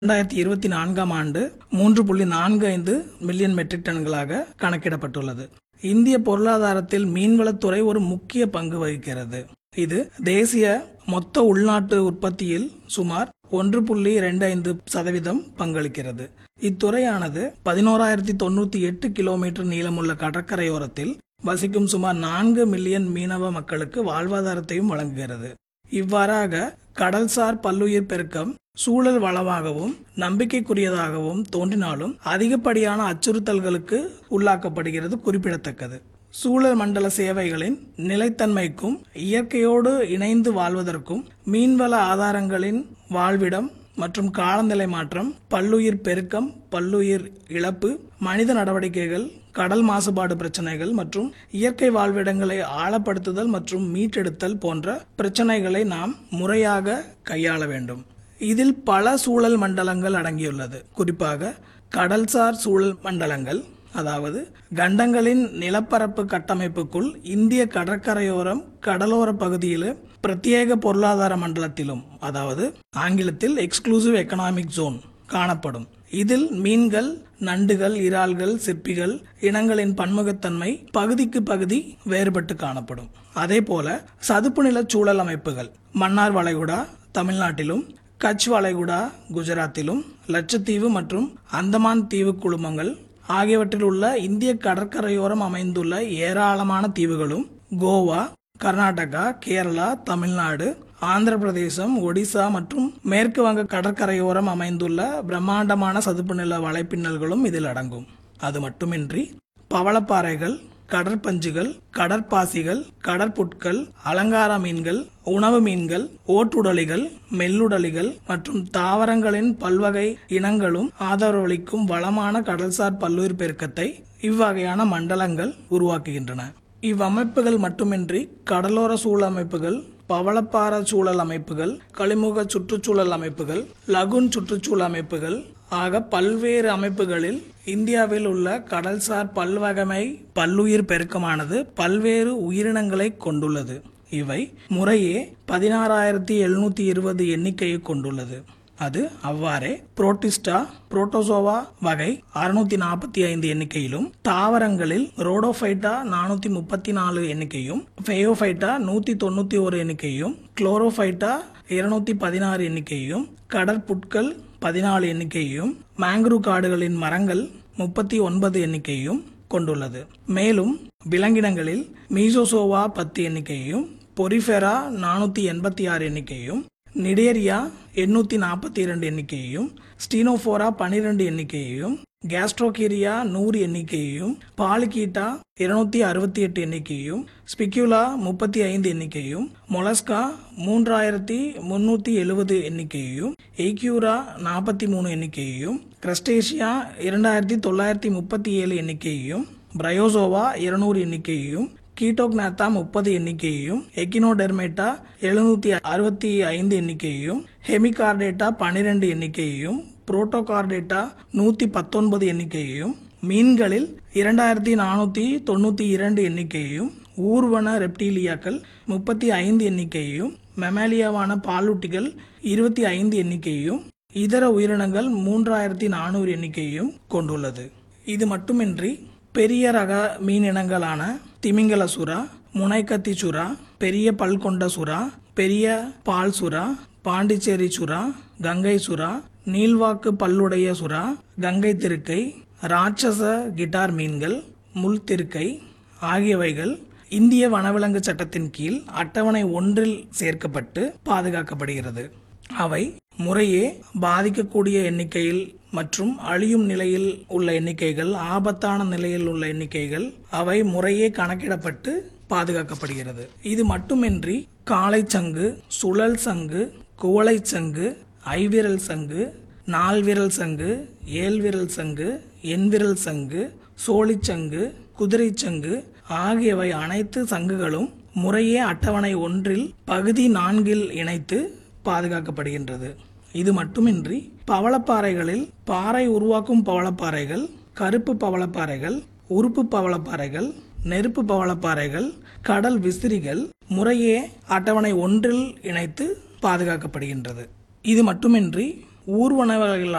இரண்டாயிரத்தி இருபத்தி நான்காம் ஆண்டு மூன்று புள்ளி நான்கு ஐந்து மில்லியன் மெட்ரிக் டன்களாக கணக்கிடப்பட்டுள்ளது இந்திய பொருளாதாரத்தில் மீன்வளத்துறை ஒரு முக்கிய பங்கு வகிக்கிறது இது தேசிய மொத்த உள்நாட்டு உற்பத்தியில் சுமார் ஒன்று புள்ளி இரண்டு ஐந்து சதவீதம் பங்களிக்கிறது இத்துறையானது பதினோராயிரத்தி தொண்ணூத்தி எட்டு கிலோமீட்டர் நீளமுள்ள கடற்கரையோரத்தில் வசிக்கும் சுமார் நான்கு மில்லியன் மீனவ மக்களுக்கு வாழ்வாதாரத்தையும் வழங்குகிறது இவ்வாறாக கடல்சார் பல்லுயிர் பெருக்கம் சூழல் வளமாகவும் நம்பிக்கைக்குரியதாகவும் தோன்றினாலும் அதிகப்படியான அச்சுறுத்தல்களுக்கு உள்ளாக்கப்படுகிறது குறிப்பிடத்தக்கது சூழல் மண்டல சேவைகளின் நிலைத்தன்மைக்கும் இயற்கையோடு இணைந்து வாழ்வதற்கும் மீன்வள ஆதாரங்களின் வாழ்விடம் மற்றும் காலநிலை மாற்றம் பல்லுயிர் பெருக்கம் பல்லுயிர் இழப்பு மனித நடவடிக்கைகள் கடல் மாசுபாடு பிரச்சனைகள் மற்றும் இயற்கை வாழ்விடங்களை ஆழப்படுத்துதல் மற்றும் மீட்டெடுத்தல் போன்ற பிரச்சனைகளை நாம் முறையாக கையாள வேண்டும் இதில் பல சூழல் மண்டலங்கள் அடங்கியுள்ளது குறிப்பாக கடல்சார் சூழல் மண்டலங்கள் அதாவது கண்டங்களின் நிலப்பரப்பு கட்டமைப்புக்குள் இந்திய கடற்கரையோரம் கடலோர பகுதியில் பிரத்யேக பொருளாதார மண்டலத்திலும் அதாவது ஆங்கிலத்தில் எக்ஸ்க்ளூசிவ் எக்கனாமிக் ஜோன் காணப்படும் இதில் மீன்கள் நண்டுகள் இறால்கள் சிற்பிகள் இனங்களின் பன்முகத்தன்மை பகுதிக்கு பகுதி வேறுபட்டு காணப்படும் அதே போல சதுப்பு நில சூழல் அமைப்புகள் மன்னார் வளைகுடா தமிழ்நாட்டிலும் கட்ச் வளைகுடா குஜராத்திலும் லட்சத்தீவு மற்றும் அந்தமான் தீவு குழுமங்கள் ஆகியவற்றில் உள்ள இந்திய கடற்கரையோரம் அமைந்துள்ள ஏராளமான தீவுகளும் கோவா கர்நாடகா கேரளா தமிழ்நாடு ஆந்திர பிரதேசம் ஒடிசா மற்றும் மேற்கு வங்க கடற்கரையோரம் அமைந்துள்ள பிரம்மாண்டமான சதுப்பு நில வலைப்பின்னல்களும் இதில் அடங்கும் அது மட்டுமின்றி பவளப்பாறைகள் கடற்பஞ்சுகள் கடற்பாசிகள் கடற்புட்கள் அலங்கார மீன்கள் உணவு மீன்கள் ஓட்டுடலிகள் மெல்லுடலிகள் மற்றும் தாவரங்களின் பல்வகை இனங்களும் ஆதரவளிக்கும் வளமான கடல்சார் பல்லுயிர் பெருக்கத்தை இவ்வகையான மண்டலங்கள் உருவாக்குகின்றன இவ்வமைப்புகள் மட்டுமின்றி கடலோர சூழல் அமைப்புகள் பவளப்பார சூழல் அமைப்புகள் கழிமுக சுற்றுச்சூழல் அமைப்புகள் லகுன் சுற்றுச்சூழல் அமைப்புகள் ஆக பல்வேறு அமைப்புகளில் இந்தியாவில் உள்ள கடல்சார் பல்வகமை பல்லுயிர் பெருக்கமானது பல்வேறு உயிரினங்களை கொண்டுள்ளது இவை முறையே பதினாறாயிரத்தி எழுநூத்தி இருபது எண்ணிக்கையை கொண்டுள்ளது அது அவ்வாறே புரோட்டிஸ்டா புரோட்டோசோவா வகை அறுநூத்தி நாற்பத்தி ஐந்து எண்ணிக்கையிலும் தாவரங்களில் ரோடோஃபைட்டா நானூத்தி முப்பத்தி நாலு எண்ணிக்கையும் ஃபெயோஃபைட்டா நூத்தி தொண்ணூத்தி ஒரு எண்ணிக்கையும் குளோரோஃபைட்டா இருநூத்தி பதினாறு எண்ணிக்கையும் கடற்புட்கள் பதினாலு எண்ணிக்கையும் மேங்க்ரூவ் காடுகளின் மரங்கள் முப்பத்தி ஒன்பது எண்ணிக்கையும் கொண்டுள்ளது மேலும் விலங்கினங்களில் மீசோசோவா பத்து எண்ணிக்கையும் பொரிஃபெரா நானூத்தி எண்பத்தி ஆறு எண்ணிக்கையும் நிடேரியா எண்ணூத்தி நாற்பத்தி இரண்டு எண்ணிக்கையும் ஸ்டீனோஃபோரா பனிரெண்டு எண்ணிக்கையையும் கேஸ்ட்ரோகீரியா நூறு எண்ணிக்கையையும் பாலிகீட்டா இருநூத்தி அறுபத்தி எட்டு எண்ணிக்கையும் ஸ்பிக்யூலா முப்பத்தி ஐந்து எண்ணிக்கையும் மொலஸ்கா மூன்றாயிரத்தி முன்னூத்தி எழுபது எண்ணிக்கையையும் எய்க்யூரா நாற்பத்தி மூணு எண்ணிக்கையையும் கிரஸ்டேஷியா இரண்டாயிரத்தி தொள்ளாயிரத்தி முப்பத்தி ஏழு எண்ணிக்கையையும் பிரயோசோவா இருநூறு எண்ணிக்கையையும் கீட்டோக்னாத்தா முப்பது எண்ணிக்கையையும் எக்கினோடெர்மேட்டா எழுநூத்தி அறுபத்தி ஐந்து எண்ணிக்கையையும் ஹெமிகார்டேட்டா பனிரெண்டு எண்ணிக்கையையும் புரோட்டோகார்டேட்டா நூத்தி பத்தொன்பது எண்ணிக்கையையும் மீன்களில் இரண்டாயிரத்தி நானூத்தி தொண்ணூத்தி இரண்டு எண்ணிக்கையையும் ஊர்வன ரெப்டீலியாக்கள் முப்பத்தி ஐந்து எண்ணிக்கையையும் மெமாலியாவான பாலூட்டிகள் இருபத்தி ஐந்து எண்ணிக்கையையும் இதர உயிரினங்கள் மூன்றாயிரத்தி நானூறு எண்ணிக்கையையும் கொண்டுள்ளது இது மட்டுமின்றி பெரிய ரக மீன் இனங்களான திமிங்கல சுறா முனைக்கத்தி சுறா பெரிய பல் கொண்ட சுறா பெரிய பால் சுறா பாண்டிச்சேரி சுறா கங்கை சுறா நீள்வாக்கு பல்லுடைய சுறா கங்கை திருக்கை ராட்சச கிட்டார் மீன்கள் முள் திருக்கை ஆகியவைகள் இந்திய வனவிலங்கு சட்டத்தின் கீழ் அட்டவணை ஒன்றில் சேர்க்கப்பட்டு பாதுகாக்கப்படுகிறது அவை முறையே பாதிக்கக்கூடிய எண்ணிக்கையில் மற்றும் அழியும் நிலையில் உள்ள எண்ணிக்கைகள் ஆபத்தான நிலையில் உள்ள எண்ணிக்கைகள் அவை முறையே கணக்கிடப்பட்டு பாதுகாக்கப்படுகிறது இது மட்டுமின்றி காளை சங்கு சுழல் சங்கு குவளை சங்கு ஐவிரல் சங்கு நால்விரல் சங்கு ஏழ்விரல் சங்கு எண்விரல் சங்கு சோழிச்சங்கு குதிரை சங்கு ஆகியவை அனைத்து சங்குகளும் முறையே அட்டவணை ஒன்றில் பகுதி நான்கில் இணைத்து பாதுகாக்கப்படுகின்றது இது மட்டுமின்றி பவளப்பாறைகளில் பாறை உருவாக்கும் பவளப்பாறைகள் கருப்பு பவளப்பாறைகள் உறுப்பு பவளப்பாறைகள் நெருப்பு பவளப்பாறைகள் கடல் விசிறிகள் முறையே அட்டவணை ஒன்றில் இணைத்து பாதுகாக்கப்படுகின்றது இது மட்டுமின்றி ஊர்வன